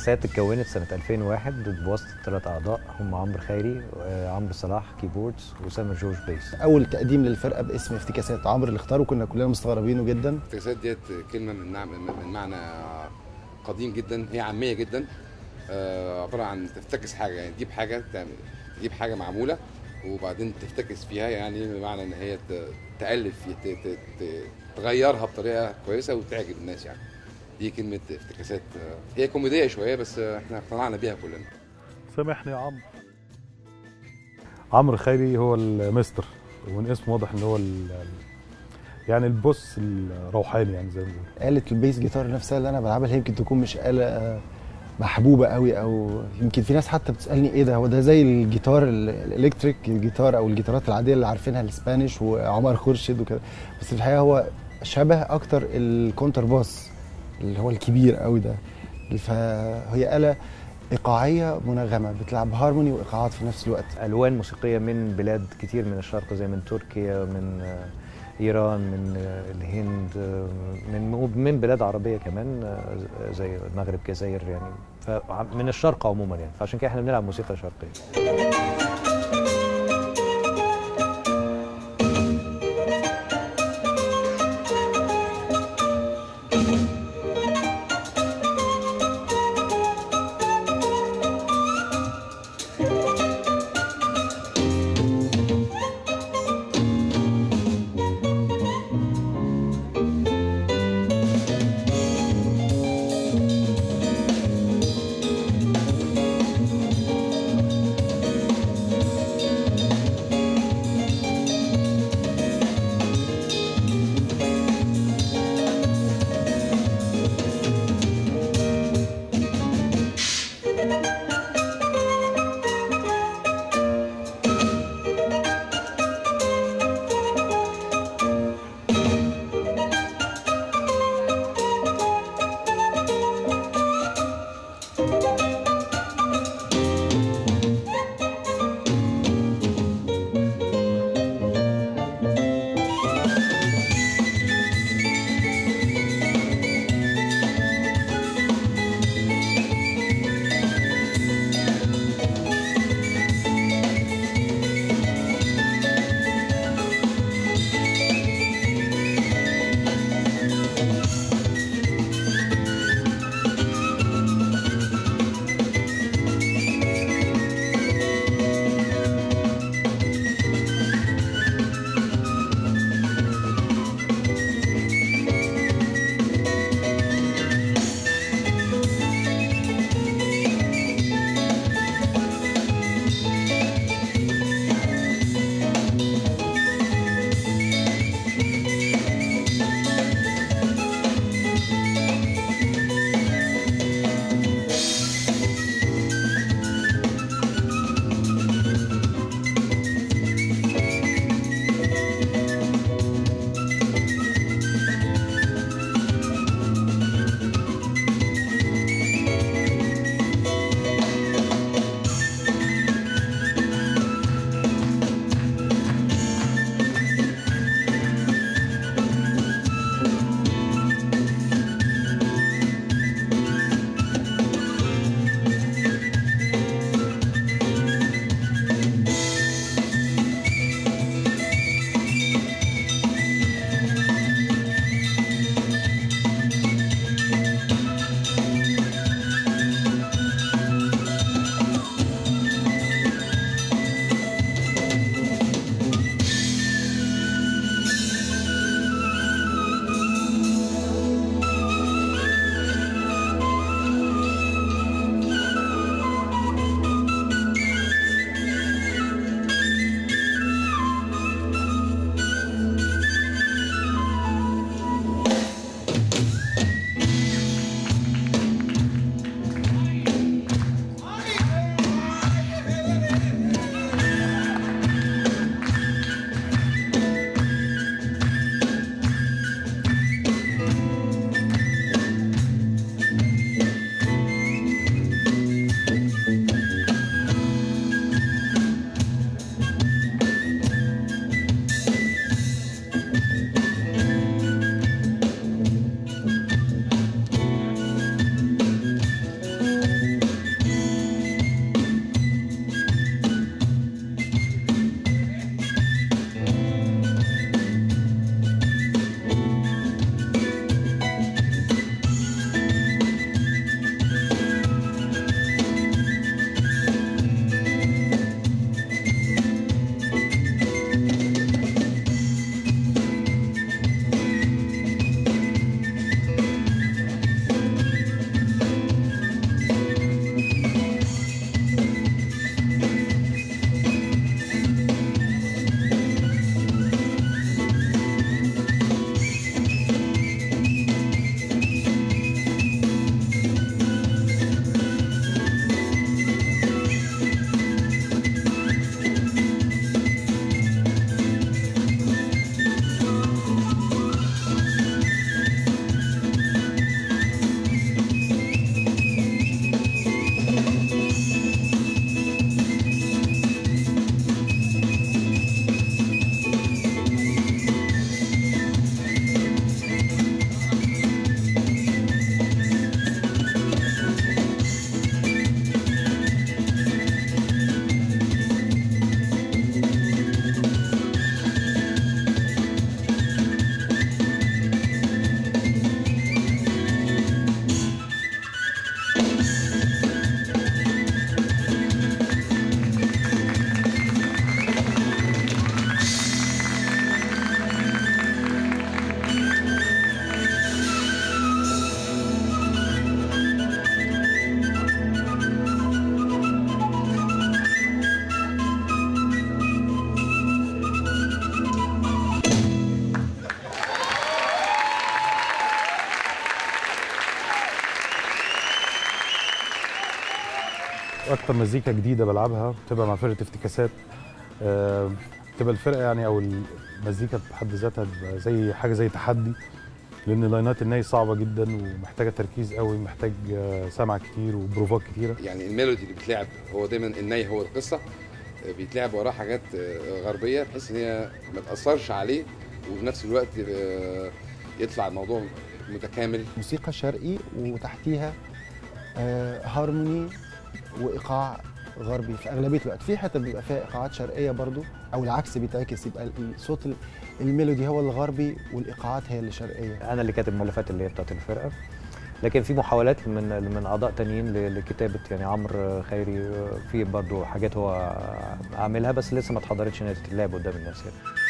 افتكاسات اتكونت سنه 2001 بواسطه ثلاث اعضاء هم عمرو خيري وعمرو صلاح كيبوردز وسامر جورج بيس اول تقديم للفرقه باسم افتكاسات عمرو اللي اختاره كنا كلنا مستغربينه جدا الافتكاسات ديت كلمه من نعم من معنى قديم جدا هي عاميه جدا آه، عباره عن تفتكس حاجه يعني تجيب حاجه تعمل تجيب حاجه معموله وبعدين تفتكس فيها يعني بمعنى ان هي ت- تالف ت- ت- ت- تغيرها بطريقه كويسه وتعجب الناس يعني دي كلمه افتكاسات آه، هي كوميديه شويه بس آه، احنا اقتنعنا بيها كلنا سامحني يا عمرو عمرو خيري هو المستر ومن اسمه واضح ان هو ال- يعني البوس الروحاني يعني زي ما بيقولوا آلة البيس جيتار نفسها اللي انا بلعبها اللي هي يمكن تكون مش آلة آه، محبوبة قوي او يمكن في ناس حتى بتسألني ايه ده هو ده زي الجيتار ال- الالكتريك الجيتار او الجيتارات العادية اللي عارفينها الاسبانيش وعمر خورشيد وكده بس في الحقيقة هو شبه اكتر الكونتر باس اللي هو الكبير قوي ده فهي آلة إيقاعية منغمة بتلعب هارموني وإيقاعات في نفس الوقت الوان موسيقيه من بلاد كتير من الشرق زي من تركيا من آه، ايران من آه، الهند آه، من من بلاد عربيه كمان آه، زي المغرب الجزائر يعني فمن الشرق عموما يعني فعشان كده احنا بنلعب موسيقى شرقيه اكتر مزيكا جديده بلعبها بتبقى مع فرقه افتكاسات آه، بتبقى الفرقه يعني او المزيكا بحد ذاتها بتبقى زي حاجه زي تحدي لان لاينات الناي صعبه جدا ومحتاجه تركيز قوي محتاج آه، سمع كتير وبروفات كتيره يعني الميلودي اللي بتلعب هو دايما الناي هو القصه آه، بيتلعب وراه حاجات آه، غربيه بحيث ان هي ما تاثرش عليه وفي نفس الوقت آه، يطلع الموضوع متكامل موسيقى شرقي وتحتيها آه، هارموني وايقاع غربي في اغلبيه الوقت في حتت بيبقى فيها ايقاعات شرقيه برضو او العكس بيتعكس يبقى الصوت ال- الميلودي هو الغربي والايقاعات هي اللي شرقيه انا اللي كاتب المؤلفات اللي هي بتاعت الفرقه لكن في محاولات من من اعضاء تانيين ل- لكتابه يعني عمرو خيري في برضو حاجات هو عاملها بس لسه ما اتحضرتش انها تتلعب قدام الناس يعني